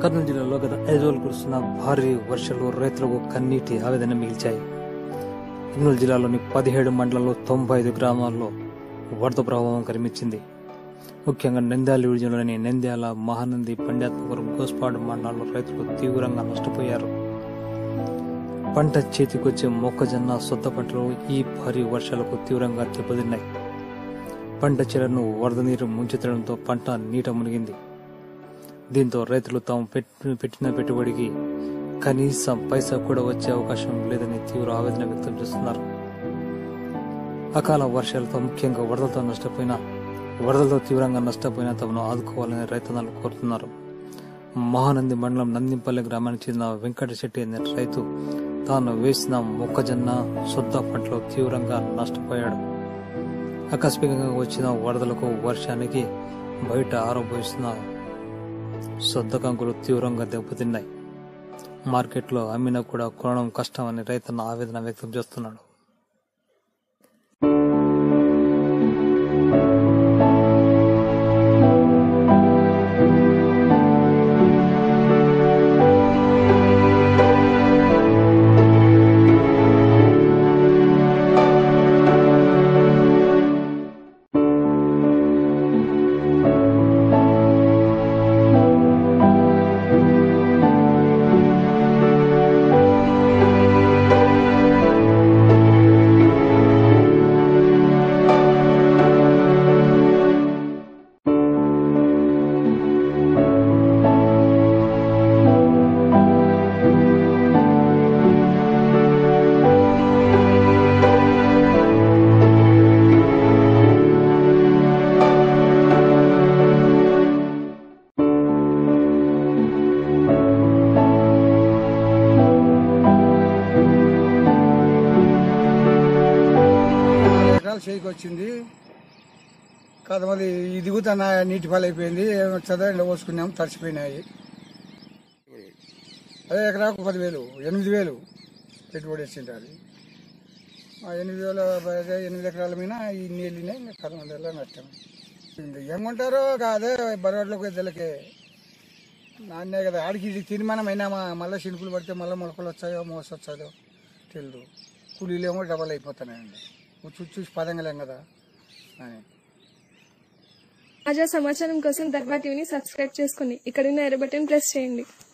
కర్నూలు జిల్లాలో గత ఐదు రోజులు కురుస్తున్న భారీ వర్షాలు రైతులకు కన్నీటి ఆవేదన మిగిల్చాయి కర్నూలు జిల్లాలోని పదిహేడు మండలాల్లో తొంభై ఐదు గ్రామాల్లో వరద ప్రభావం కనిపించింది ముఖ్యంగా నంద్యాల డివిజన్లోని నంద్యాల మహానంది పండ్యాత్మపురం గోస్పాడు మండలాల్లో రైతులు తీవ్రంగా నష్టపోయారు పంట చేతికొచ్చే మొక్కజొన్న సొద్ద పంటలు ఈ భారీ వర్షాలకు తీవ్రంగా దెబ్బతిన్నాయి పంట చెలను వరద నీరు ముంచెత్తడంతో పంట నీట మునిగింది దీంతో రైతులు తాము పెట్- పెట్టిన పెట్టుబడికి కనీసం పైసా కూడా వచ్చే అవకాశం లేదని తీవ్ర ఆవేదన వ్యక్తం చేస్తున్నారు అకాల వర్షాలతో ముఖ్యంగా వరదలతో నష్టపోయిన వరదలతో తీవ్రంగా నష్టపోయిన తమను ఆదుకోవాలని రైతన్నలు కోరుతున్నారు మహానంది మండలం నందింపల్లి గ్రామానికి చెందిన వెంకట శెట్టి అనే రైతు తాను వేసిన మొక్కజొన్న సొద్ద పంటలో తీవ్రంగా నష్టపోయాడు ఆకస్మికంగా వచ్చిన వరదలకు వర్షానికి బయట ఆరోపిస్తున్న సొద్ద కంకులు తీవ్రంగా దెబ్బతిన్నాయి మార్కెట్లో అమ్మినా కూడా కొనడం కష్టమని రైతన్న ఆవేదన వ్యక్తం చేస్తున్నాడు నాలుగు ఎకరాలు చేయికి వచ్చింది కాదు మళ్ళీ ఈ దిగుతున్న నీటి పాలు అయిపోయింది ఏమొచ్చదో ఎండ పోసుకున్నాం తడిసిపోయినాయి అదే ఎకరాకు పదివేలు ఎనిమిది వేలు పెట్టుబడి వచ్చింటారు ఆ ఎనిమిది వేల అదే ఎనిమిది ఎకరాల మీద ఈ నీళ్ళనే ఇంకా కర్మండలో నష్టం ఇంకా ఏమంటారో కాదే బరోడ్లకు ఇద్దలకే నాన్నే కదా ఆడికి ఇది తిని మనం అయినా మళ్ళీ చినుకులు పడితే మళ్ళీ మొలకలు వచ్చాయో మోస వచ్చాయో తెలియదు కూలీలేమో డబల్ అయిపోతున్నాయండి చూసి చూసి పదంగలేం కదా అని తాజా సమాచారం కోసం దర్బా టీవీని సబ్స్క్రైబ్ చేసుకోండి ఇక్కడున్న ఎర్ర బటన్ ప్రెస్ చేయండి